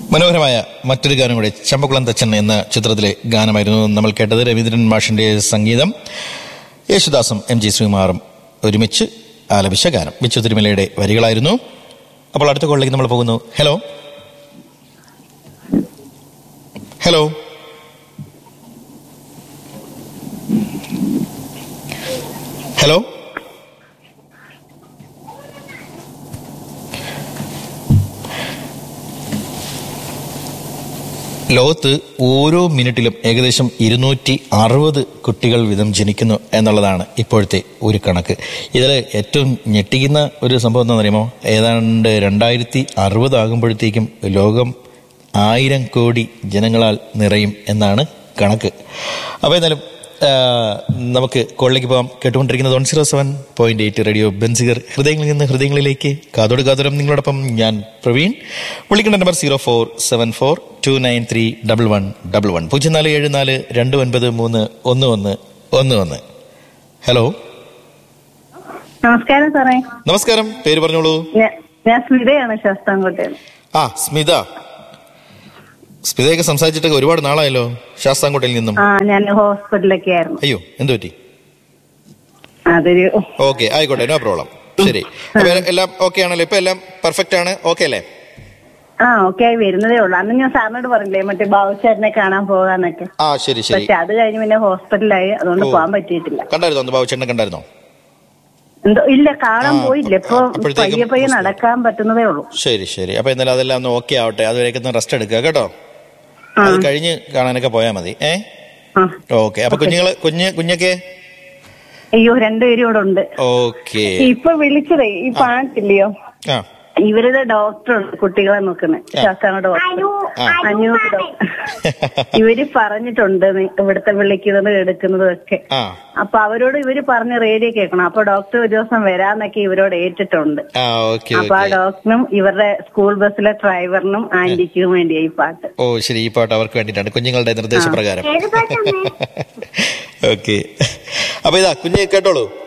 മനോഹരമായ മറ്റൊരു ഗാനം കൂടെ ചമ്പക്കുളം തച്ചൻ എന്ന ചിത്രത്തിലെ ഗാനമായിരുന്നു നമ്മൾ കേട്ടത് രവീന്ദ്രൻ മാഷിന്റെ സംഗീതം യേശുദാസും എം ജി ശ്രീകുമാറും ഒരുമിച്ച് ആലപിച്ച ഗാനം ബിച്ചു തിരുമലയുടെ വരികളായിരുന്നു അപ്പോൾ അടുത്ത കോളിലേക്ക് നമ്മൾ പോകുന്നു ഹലോ ഹലോ ഹലോ ലോകത്ത് ഓരോ മിനിറ്റിലും ഏകദേശം ഇരുന്നൂറ്റി അറുപത് കുട്ടികൾ വീതം ജനിക്കുന്നു എന്നുള്ളതാണ് ഇപ്പോഴത്തെ ഒരു കണക്ക് ഇതിൽ ഏറ്റവും ഞെട്ടിക്കുന്ന ഒരു സംഭവം എന്താണെന്ന് അറിയുമോ ഏതാണ്ട് രണ്ടായിരത്തി അറുപത് ആകുമ്പോഴത്തേക്കും ലോകം ആയിരം കോടി ജനങ്ങളാൽ നിറയും എന്നാണ് കണക്ക് അപ്പോൾ എന്നാലും ആ, നമുക്ക് കോളിലേക്ക് പോകാം കേട്ടുകൊണ്ടിരിക്കുന്നത് one zero seven point eight radio Benziger ഹൃദയങ്ങളിൽ നിന്ന് ഹൃദയങ്ങളിലേക്ക് കാതോട് കാതോരം നിങ്ങളോടൊപ്പം ഞാൻ പ്രവീൺ വിളിക്കേണ്ട number zero four seven four two nine three double one double one പൂജ്യം നാല് ഏഴ് നാല് രണ്ട് ഒൻപത് മൂന്ന് ഒന്ന് ഒന്ന് ഒന്ന് ഒന്ന് ഹലോ നമസ്കാരം സാറേ നമസ്കാരം പേര് പറഞ്ഞോളൂ ഞാ- ഞാൻ സ്മിതയാണ് ശാസ്താംകോട്ടയിൽ ആ സ്മിത സ്മിതയൊക്കെ സംസാരിച്ചിട്ട് ഒരുപാട് നാളായല്ലോ ശാസ്താംകോട്ടയിൽ നിന്നും ആ ഞാൻ ഹോസ്പിറ്റലിലൊക്കെ ആയിരുന്നു അയ്യോ എന്തു പറ്റി അതൊരു ഓക്കെ ആയിക്കോട്ടെ നോ പ്രോബ്ലം ശരി അപ്പൊ എല്ലാം ഓക്കെ ആണല്ലോ ഇപ്പൊ എല്ലാം പെർഫെക്റ്റ് ആണ് ഓക്കെ അല്ലേ ആ ഓക്കെ ആയി വരുന്നതേ ഉള്ളൂ അന്ന് ഞാൻ സാറിനോട് പറഞ്ഞില്ലേ മറ്റേ ബാബുചേട്ടനെ കാണാൻ പോകാന്നൊക്കെ ആ ശരി ശരി പക്ഷെ അത് കഴിഞ്ഞ് പിന്നെ ഹോസ്പിറ്റലായി അതുകൊണ്ട് ഓ. പോകാൻ പറ്റിയിട്ടില്ല കണ്ടായിരുന്നോ ഒന്ന് ബാബുച്ചേട്ടനെ കണ്ടായിരുന്നോ എന്തോ ഇല്ല കാണാൻ ആ, പോയില്ല ഇപ്പൊ അപ്പോഴത്തേക്കും പയ്യെ പയ്യെ ഹോസ്പിറ്റൽ. നടക്കാൻ പറ്റുന്നതേ ഉള്ളൂ ശരി ശരി അപ്പൊ എന്നാലും അതെല്ലാം ഒന്ന് ഓക്കെ ആവട്ടെ അതുവരെയൊക്കെ ഒന്ന് റെസ്റ്റ് എടുക്കുക കേട്ടോ ആ. അത് കഴിഞ്ഞ് കാണാനൊക്കെ പോയാൽ മതി ഏ ആ ഓക്കെ അപ്പൊ കുഞ്ഞുങ്ങള് കുഞ്ഞ് കുഞ്ഞൊക്കെ അയ്യോ രണ്ടുപേരും ഇവിടെ ഉണ്ട് ഓക്കെ ഇപ്പൊ വിളിച്ചതേ ഈ പാട്ടില്ലയോ ആ ഇവരുടെ ഡോക്ടറുണ്ട് കുട്ടികളെ നോക്കുന്നത് ആ. ശാസ്താംകോട്ട ഡോക്ടർ ആ. അനൂപ് ഡോക്ടർ ഇവര് പറഞ്ഞിട്ടുണ്ട് നി- ഇവിടുത്തെ വിളിക്കുന്നതും എടുക്കുന്നതും ഒക്കെ ആ അപ്പൊ അവരോട് ഇവര് പറഞ്ഞ് റേഡിയോ കേൾക്കണം അപ്പൊ ഡോക്ടർ ഒരു ദിവസം വരാന്നൊക്കെ ഇവരോട് ഏറ്റിട്ടുണ്ട് ആ ഓക്കെ അപ്പൊ ആ ഓക്കെ ഡോക്ടറിനും ഇവരുടെ സ്കൂൾ ബസ്സിലെ ഡ്രൈവറിനും ആന്റിക്കും വേണ്ടിയാ ഈ പാട്ട് ഓ ശരി ഈ പാട്ട് അവർക്ക് വേണ്ടിയിട്ടാണ് കുഞ്ഞുങ്ങളുടെ നിർദ്ദേശപ്രകാരം ഓക്കെ അപ്പൊ ഇതാ കുഞ്ഞ് കേട്ടോളൂ